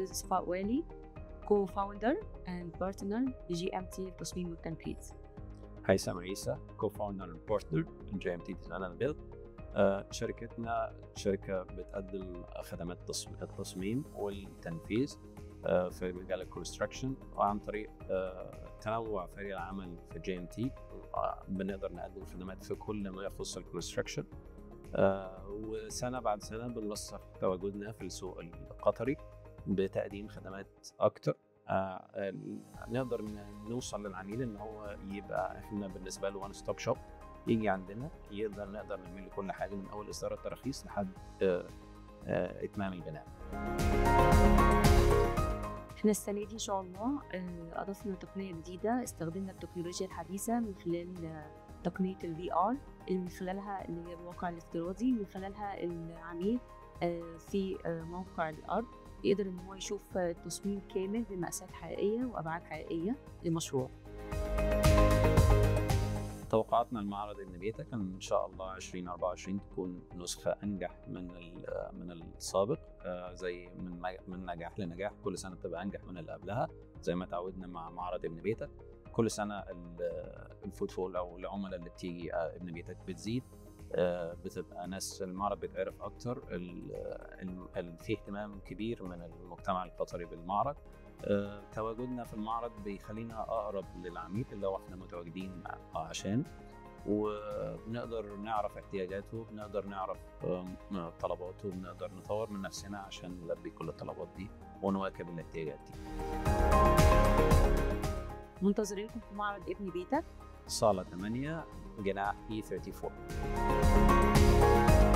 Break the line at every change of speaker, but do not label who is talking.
أستاذ صفاء والي كو فاوندر اند بارتنر لجي ام تي التصميم والتنفيذ
هيثم عيسى كو فاوندر بارتنر جي ام تي ديزاين اند بيلد شركتنا شركه بتقدم خدمات التصميم والتنفيذ آه، في مجال الكونستراكشن وعن طريق آه، تنوع فريق العمل في جي ام تي بنقدر نقدم خدمات في كل ما يخص الكونستراكشن وسنه بعد سنه بنوثق تواجدنا في السوق القطري بتقديم خدمات اكتر آه، نقدر نوصل للعميل ان هو يبقى احنا بالنسبه له وان ستوب شوب يجي عندنا يقدر نقدر نعمل له كل حاجه من اول اصدار التراخيص لحد اتمام البناء.
احنا السنه دي ان شاء الله اضفنا تقنيه جديده استخدمنا التكنولوجيا الحديثه من خلال تقنيه الفي ار اللي من خلالها اللي هي الواقع الافتراضي من خلالها العميل في موقع الارض يقدر ان هو يشوف تصميم كامل بمقاسات حقيقيه وابعاد حقيقيه لمشروع
توقعاتنا لمعرض ابن بيتك ان شاء الله 2024 تكون نسخه انجح من من السابق زي من من نجاح لنجاح كل سنه بتبقى انجح من اللي قبلها زي ما تعودنا مع معرض ابن بيتك كل سنه الفوتفول او العملاء اللي بتيجي ابن بيتك بتزيد بتبقى ناس المعرض بيتعرف اكتر في اهتمام كبير من المجتمع القطري بالمعرض تواجدنا في المعرض بيخلينا اقرب للعميل اللي هو احنا متواجدين عشان وبنقدر نعرف احتياجاته بنقدر نعرف طلباته بنقدر نطور من نفسنا عشان نلبي كل الطلبات دي ونواكب الاحتياجات دي
منتظرينكم في معرض ابن بيتك
صالة 8 جناح اي 34